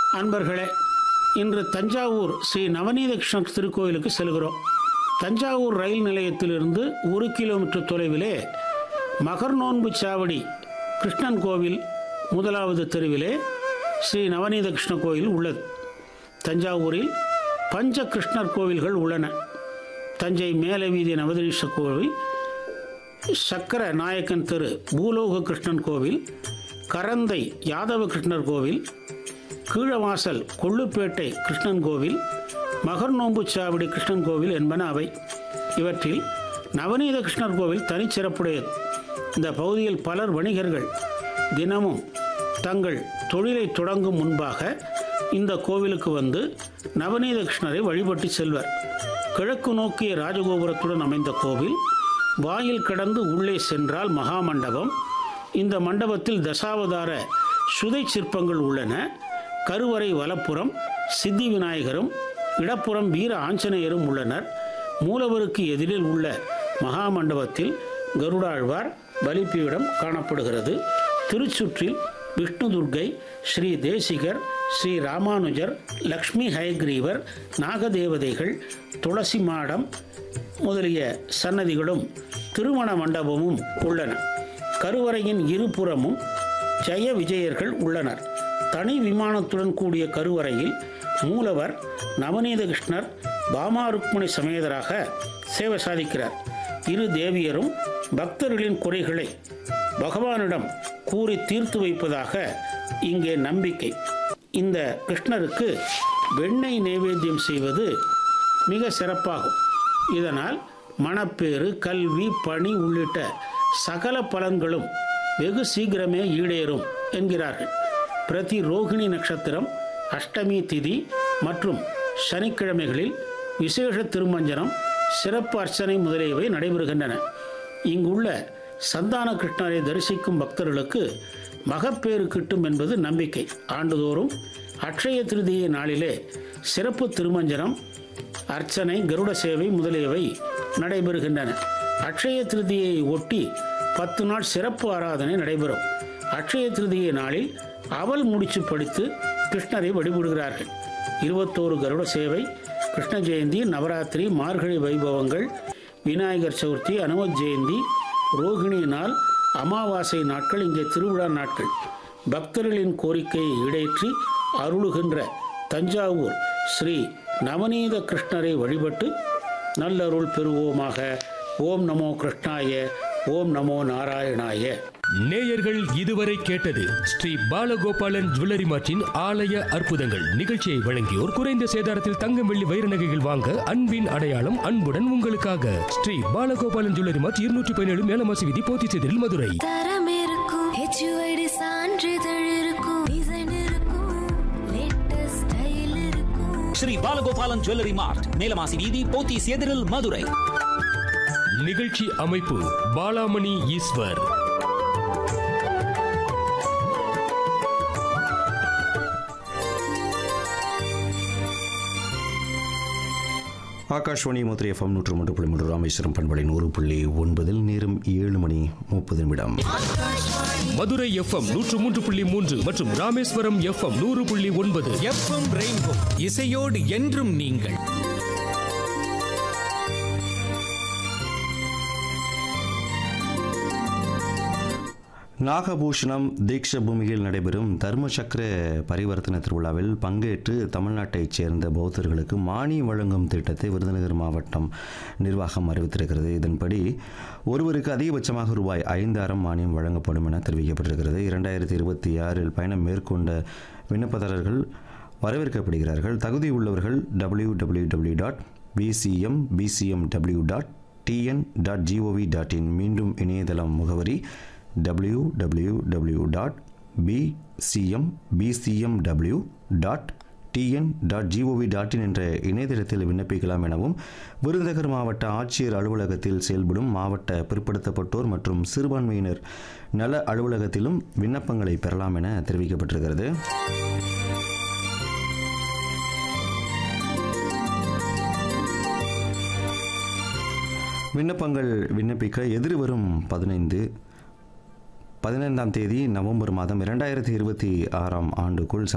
அன்பர்களே இன்று தஞ்சாவூர் ஸ்ரீ நவநீத கிருஷ்ணர் திருக்கோயிலுக்கு செல்கிறோம் தஞ்சாவூர் ரயில் நிலையத்திலிருந்து ஒரு கிலோமீட்டர் தொலைவிலே மகர் நோன்பு சாவடி கிருஷ்ணன் கோவில் முதலாவது தெருவிலே ஸ்ரீ நவநீத கிருஷ்ண கோயில் உள்ளது தஞ்சாவூரில் பஞ்ச கிருஷ்ணர் கோவில்கள் உள்ளன தஞ்சை மேல வீதி நவதீஷ கோவில் சக்கர நாயக்கன் தெரு பூலோக கிருஷ்ணன் கோவில் கரந்தை யாதவ கிருஷ்ணர் கோவில் கீழவாசல் கொள்ளுப்பேட்டை கிருஷ்ணன் கோவில் மகர் நோம்பு சாவடி கிருஷ்ணன் கோவில் என்பன அவை இவற்றில் நவநீத கிருஷ்ணர் கோவில் தனிச்சிறப்புடையது இந்த பகுதியில் பலர் வணிகர்கள் தினமும் தங்கள் தொழிலை தொடங்கும் முன்பாக இந்த கோவிலுக்கு வந்து நவநீத கிருஷ்ணரை வழிபட்டு செல்வர் கிழக்கு நோக்கிய ராஜகோபுரத்துடன் அமைந்த கோவில் வாயில் கடந்து உள்ளே சென்றால் மகாமண்டபம் இந்த மண்டபத்தில் தசாவதார சுதை சிற்பங்கள் உள்ளன கருவறை வலப்புறம் சித்தி விநாயகரும் இடப்புறம் வீர ஆஞ்சநேயரும் உள்ளனர் மூலவருக்கு எதிரில் உள்ள மகாமண்டபத்தில் கருடாழ்வார் பலிப்பீடம் காணப்படுகிறது திருச்சுற்றில் விஷ்ணு துர்க்கை ஸ்ரீ தேசிகர் ஸ்ரீ ராமானுஜர் லக்ஷ்மி ஹயக்ரீவர் நாகதேவதைகள் துளசி மாடம் முதலிய சன்னதிகளும் திருமண மண்டபமும் உள்ளன கருவறையின் இருபுறமும் ஜெய விஜயர்கள் உள்ளனர் தனி விமானத்துடன் கூடிய கருவறையில் மூலவர் நவநீத கிருஷ்ணர் பாமா ருக்மணி சமேதராக சேவை சாதிக்கிறார் இரு தேவியரும் பக்தர்களின் குறைகளை பகவானிடம் கூறி தீர்த்து வைப்பதாக இங்கே நம்பிக்கை இந்த கிருஷ்ணருக்கு வெண்ணெய் நைவேத்தியம் செய்வது மிக சிறப்பாகும் இதனால் மணப்பேறு கல்வி பணி உள்ளிட்ட சகல பலன்களும் வெகு சீக்கிரமே ஈடேறும் என்கிறார்கள் பிரதி ரோகிணி நட்சத்திரம் அஷ்டமி திதி மற்றும் சனிக்கிழமைகளில் விசேஷ திருமஞ்சனம் சிறப்பு அர்ச்சனை முதலியவை நடைபெறுகின்றன இங்குள்ள சந்தான கிருஷ்ணரை தரிசிக்கும் பக்தர்களுக்கு மகப்பேறு கிட்டும் என்பது நம்பிக்கை ஆண்டுதோறும் அட்சய திருதியை நாளிலே சிறப்பு திருமஞ்சனம் அர்ச்சனை கருட சேவை முதலியவை நடைபெறுகின்றன அட்சய திருதியை ஒட்டி பத்து நாள் சிறப்பு ஆராதனை நடைபெறும் அட்சய திருதியை நாளில் அவல் முடிச்சு படித்து கிருஷ்ணரை வழிபடுகிறார்கள் இருபத்தோரு கருட சேவை கிருஷ்ண ஜெயந்தி நவராத்திரி மார்கழி வைபவங்கள் விநாயகர் சதுர்த்தி அனுமத் ஜெயந்தி ரோகிணி நாள் அமாவாசை நாட்கள் இங்கே திருவிழா நாட்கள் பக்தர்களின் கோரிக்கையை ஈடேற்றி அருளுகின்ற தஞ்சாவூர் ஸ்ரீ நவநீத கிருஷ்ணரை வழிபட்டு நல்லருள் பெறுவோமாக ஓம் நமோ கிருஷ்ணாய ஓம் நமோ நாராயணாய நேயர்கள் இதுவரை கேட்டது ஸ்ரீ பாலகோபாலன் ஜுவல்லரி மார்ட்டின் ஆலய அற்புதங்கள் நிகழ்ச்சியை வழங்கியோர் குறைந்த சேதாரத்தில் தங்கம் வெள்ளி வைர நகைகள் வாங்க அன்பின் அடையாளம் அன்புடன் உங்களுக்காக ஸ்ரீ பாலகோபாலன் ஜுவல்லரி மார்ட் இருநூற்றி பதினேழு மேலமாசி விதி போத்திச்செதில் மதுரை தரம் இருக்கும் ஹெச்யூஐடி சான்றிதழ் இருக்கும் டிசைன் இருக்கும் லேட்டஸ்ட் ஸ்டைல் இருக்கும் ஸ்ரீ பாலகோபாலன் ஜுவல்லரி மார்ட் மேலமாசி வீதி போத்தீஸ் எதிரில் மதுரை நிகழ்ச்சி அமைப்பு பாலாமணி ஈஸ்வர் ஆகாஷ்வாணி மதுரை எஃப்எம் நூற்று மூன்று புள்ளி மூன்று ராமேஸ்வரம் பண்பலை நூறு புள்ளி ஒன்பதில் நேரம் ஏழு மணி முப்பது நிமிடம் மதுரை எஃப்எம் நூற்று மூன்று புள்ளி மூன்று மற்றும் ராமேஸ்வரம் எஃப்எம் நூறு புள்ளி ஒன்பது எஃப்எம் ரெயின்போ இசையோடு என்றும் நீங்கள் நாகபூஷணம் தீக்ஷ பூமியில் நடைபெறும் தர்ம சக்கர பரிவர்த்தன திருவிழாவில் பங்கேற்று தமிழ்நாட்டைச் சேர்ந்த பௌத்தர்களுக்கு மானியம் வழங்கும் திட்டத்தை விருதுநகர் மாவட்டம் நிர்வாகம் அறிவித்திருக்கிறது இதன்படி ஒருவருக்கு அதிகபட்சமாக ரூபாய் ஐந்தாயிரம் மானியம் வழங்கப்படும் என தெரிவிக்கப்பட்டிருக்கிறது இரண்டாயிரத்தி இருபத்தி ஆறில் பயணம் மேற்கொண்ட விண்ணப்பதாரர்கள் வரவேற்கப்படுகிறார்கள் தகுதி உள்ளவர்கள் W W W dot PCM PCM W dot TN dot GOV dot in மீண்டும் இணையதளம் முகவரி W W W dot PCM PCMW dot TN dot GOV dot in என்ற இணையதளத்தில் விண்ணப்பிக்கலாம் எனவும் விருதுநகர் மாவட்ட ஆட்சியர் அலுவலகத்தில் செயல்படும் மாவட்ட பிற்படுத்தப்பட்டோர் மற்றும் சிறுபான்மையினர் நல அலுவலகத்திலும் விண்ணப்பங்களை பெறலாம் என தெரிவிக்கப்பட்டிருக்கிறது விண்ணப்பங்கள் விண்ணப்பிக்க எதிர்வரும் பதினைந்து பதினைந்தாம் தேதி நவம்பர் மாதம் இரண்டாயிரத்தி இருபத்தி ஆறாம் ஆண்டுக்குள்